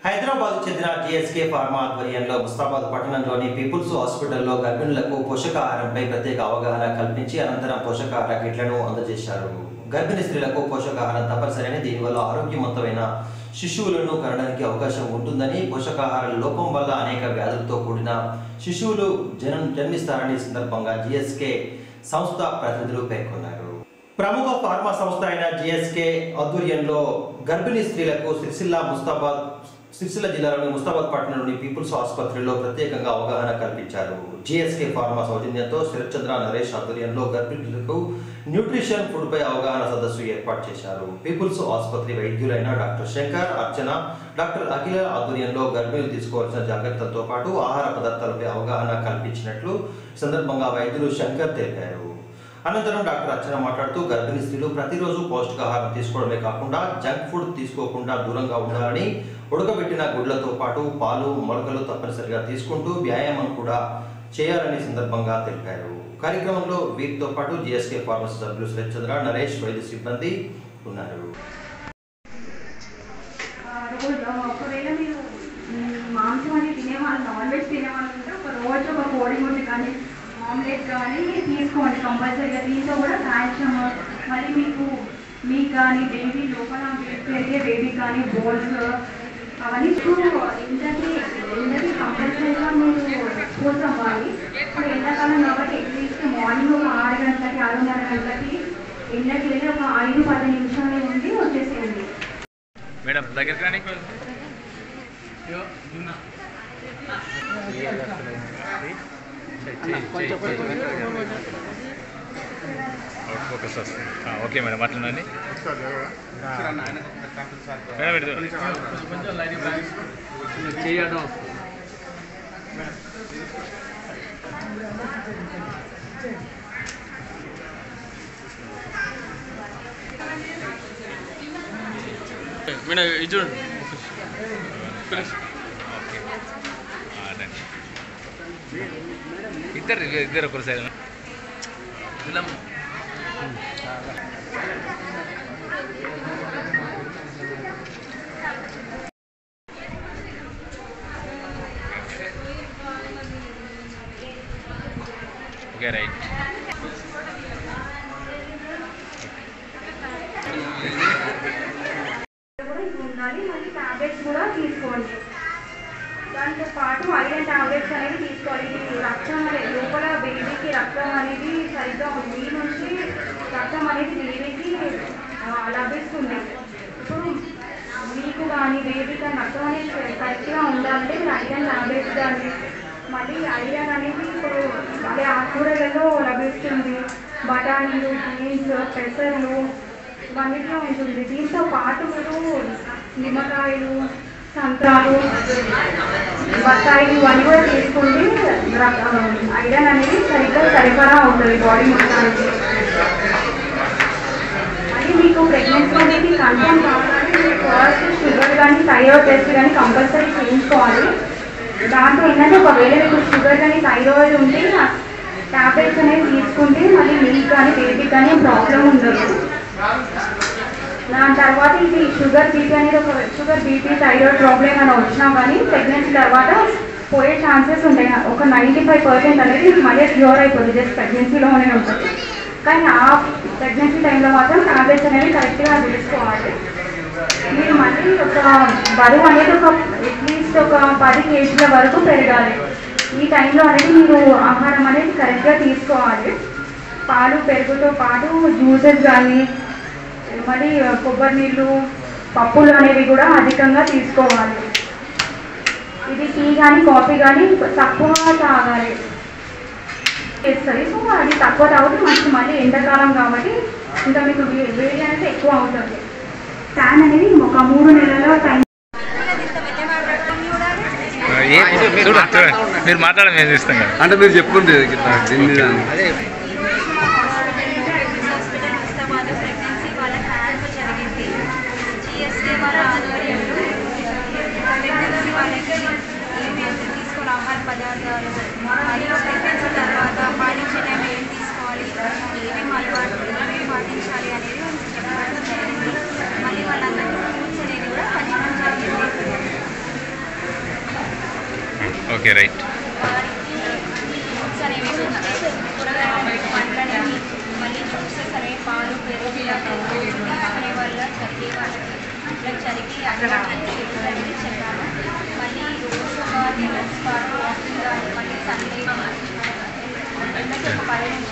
హైదరాబాద్ చెందిన GSK pharma ఆధ్వర్యంలో ముస్తాబాద్ పట్టణంలోని పీపుల్స్ హాస్పిటల్లో గర్భిణులకు పోషకాహారంపై ప్రత్యేక అవగాహన కల్పించి అనంతరం పోషకాహార కిట్లను అందజేశారు గర్భిణీ స్త్రీలకు పోషకాహారం తప్పనిసరి దీనివల్ల ఆరోగ్యవంతమైన శిశువులను కనడానికి అవకాశం ఉంటుందని పోషకాహార లోపం వల్ల అనేక వ్యాధులతో కూడిన శిశువులు జనం జన్మిస్తారని ఈ సందర్భంగా జిఎస్కే సంస్థ ప్రతినిధులు పేర్కొన్నారు ప్రముఖ ఫార్మా సంస్థ అయిన జిఎస్కే ఆధ్వర్యంలో గర్భిణీ స్త్రీలకు సిరిసిల్ల ముస్తాబాద్ సిరిసిల్ల జిల్లాలోని ముస్తాబాద్ పట్టణంలోని పీపుల్స్ ఆసుపత్రిలో ప్రత్యేకంగా అవగాహన కల్పించారు జిఎస్కే ఫార్మా సౌజన్యంతో శరత్చంద్ర నరేష్ ఆధ్వర్యంలో గర్భిణులకు న్యూట్రిషన్ ఫుడ్ పై అవగాహన సదస్సు ఏర్పాటు చేశారు పీపుల్స్ ఆసుపత్రి వైద్యులైన డాక్టర్ శంకర్ అర్చన డాక్టర్ అఖిల ఆధ్వర్యంలో గర్భిణులు తీసుకోవాల్సిన జాగ్రత్తలతో పాటు ఆహార పదార్థాలపై అవగాహన కల్పించినట్లు ఈ సందర్భంగా వైద్యులు శంకర్ తెలిపారు అనంతరం డాక్టర్ అర్చన మాట్లాడుతూ గర్భిణీ స్త్రీలు ప్రతిరోజు పౌష్టికాహారం తీసుకోవడమే కాకుండా జంక్ ఫుడ్ తీసుకోకుండా దూరంగా ఉండాలని ఉడకబెట్టిన గుడ్లతో పాటు పాలు మొలకలు తప్పనిసరిగా తీసుకుంటూ వ్యాయామం కూడా చేయాలని సందర్భంగా తెలిపారు కార్యక్రమంలో వీరితో పాటు జిఎస్కే ఫార్మసీ సభ్యులు శ్రీచంద్ర నరేష్ వైద్య సిబ్బంది ఉన్నారు ఆ, రోజు ఆ, ఒకవేళ మీరు మ్, మాంసం అనేది తినేవాళ్ళు నాన్ వెజ్ తినేవాళ్ళు ఉంటే ఒక రోజు ఒక కోడి గుడ్డు కానీ ఆమ్లెట్ కానీ తీసుకోండి కంపల్సరీగా దీంతో కూడా కాల్షియం మళ్ళీ మీకు మీకు కానీ బేబీ లోపల పెరిగే బేబీ కానీ బోన్స్ అవన్నీ ఇప్పుడు ఇంతకీ ఇంతకీ కంపల్సరీగా మీరు ఎక్స్పోజ్ అవ్వాలి ఇప్పుడు ఎండాకాలం కాబట్టి అట్లీస్ట్ మార్నింగ్ ఒక ఆరు గంటలకి ఆరున్నర గంటలకి ఎండకి వెళ్ళి ఒక ఐదు పది నిమిషాలు ఉండి వచ్చేసేయండి మేడం దగ్గరికి రాని ఫోకస్ వస్తుంది ఆ, ఓకే మేడం అట్లనండి మేడం ఇటు చేయడం మేడం ఇది చూడండి ఓకే ఆ, రండి. ఇద్దరు ఇద్దరు ఒకసారి ఓకే రైట్ కూడా ఇది ఉండాలి మళ్ళీ టాబ్లెట్స్ కూడా తీసుకోండి దాంతో పాటు ఐరన్ టాబ్లెట్స్ అనేవి తీసుకోవాలి ఇది రక్తం అనేది లోపల బేబీకి రక్తం అనేది సరిగ్గా మీ నుంచి రక్తం అనేది బేబీకి ఆ, లభిస్తుంది ఇప్పుడు మీకు కానీ బేబీ కానీ రక్తం అనేది కరెక్ట్గా ఉండాలంటే మీరు ఐరన్ టాబ్లెట్స్ కానీ మళ్ళీ ఐరన్ అనేది ఇప్పుడు మళ్ళీ ఆకుకూరలలో లభిస్తుంది బఠానీలు బీన్స్ పెసర్లు ఇవన్నిట్లో ఉంటుంది దీంతో పాటు మీరు నిమ్మకాయలు సంత్రాలు బత్తాయిలు ఇవన్నీ కూడా తీసుకుంటే రక్- ఐరన్ అనేది సరిగ్గా సరిపడా అవుతుంది బాడీ మొత్తానికి అది మీకు ప్రెగ్నెన్సీ అనేది కన్ఫర్మ్ కావాలంటే మీరు ఫస్ట్ షుగర్ కానీ థైరాయిడ్ టెస్ట్ కానీ కంపల్సరీ చేయించుకోవాలి దాంట్లో ఏంటంటే ఒకవేళ మీకు షుగర్ కానీ థైరాయిడ్ ఉంటే టాబ్లెట్స్ అనేవి తీసుకుంటే మళ్ళీ మీకు కానీ బేబీకి కానీ ప్రాబ్లం ఉండదు దాని తర్వాత ఇది షుగర్ బీపీ అనేది ఒక షుగర్ బీపీ థైరాయిడ్ ప్రాబ్లం అని వచ్చినా కానీ ప్రెగ్నెన్సీ తర్వాత పోయే ఛాన్సెస్ ఉంటాయి ఒక నైంటీ ఫైవ్ పర్సెంట్ అనేది ఇది మళ్ళీ క్యూర్ అయిపోతుంది జస్ట్ ప్రెగ్నెన్సీలోనే ఉంటుంది కానీ ఆ ప్రెగ్నెన్సీ టైంలో మాత్రం టాబ్లెట్స్ అనేవి కరెక్ట్గా తీసుకోవాలి మీరు మళ్ళీ ఒక బరువు అనేది ఒక అట్లీస్ట్ ఒక పది కేజీల వరకు పెరగాలి ఈ టైంలో అనేది మీరు ఆహారం అనేది కరెక్ట్గా తీసుకోవాలి పాలు పెరుగుతో పాటు జ్యూసెస్ కానీ మరి కొబ్బరి నీళ్ళు పప్పులు అనేవి కూడా అధికంగా తీసుకోవాలి ఇది టీ కానీ కాఫీ కానీ తక్కువ తాగాలి చేస్తుంది సో అది తక్కువ తాగితే మంచి మళ్ళీ ఎండాకాలం కాబట్టి ఇంకా మీకు వే- వేడి అనేది ఎక్కువ అవుతుంది ఫ్యాన్ అనేది ఒక మూడు నెలల టైం ఏ చూడండి చూడండి మీరు మాట్లాడడం మేము చూస్తాం కదా అంటే మీరు చెప్పుంటే ఇట్లా దీన్ని దాన్ని. హాస్పిటల్ ముస్తాబాద్ ప్రెగ్నెన్సీ వాళ్ళ క్యాంప్ జరిగింది జిఎస్కే వాళ్ళ ఆధ్వర్యంలో ప్రెగ్నెన్సీ వాళ్ళకి ఏమేమి తీసుకోవాలి ఆహార పదార్థాలు మరియు ప్రెగ్నెన్సీ తర్వాత పాటించే టైం ఏం తీసుకోవాలి ఏమేమి అలవాట్లు ఏమేమి పాటించాలి అనేది వాళ్ళకి చెప్పడం జరిగింది మళ్ళీ వాళ్ళందరికీ ఫ్రూట్స్ అనేది కూడా పంచడం జరిగింది ఓకే రైట్ వారికి ఫ్రూట్స్ అనేవి ఇస్తే కూరగాయలు పండ్లని మళ్ళీ జ్యూసెస్ అనేవి పాలు పెరుగు ఇలాంటివి తీసుకునే వల్ల జరిగే వాళ్ళకి ఇట్లా జరిగి అటువంటి అనేది చెప్పాను మళ్ళీ రోజు ఒక త్రీ మంత్స్ పాటు వాకింగ్ కానీ మళ్ళీ సండే ఎండకి ఒక పది నిమిషాలు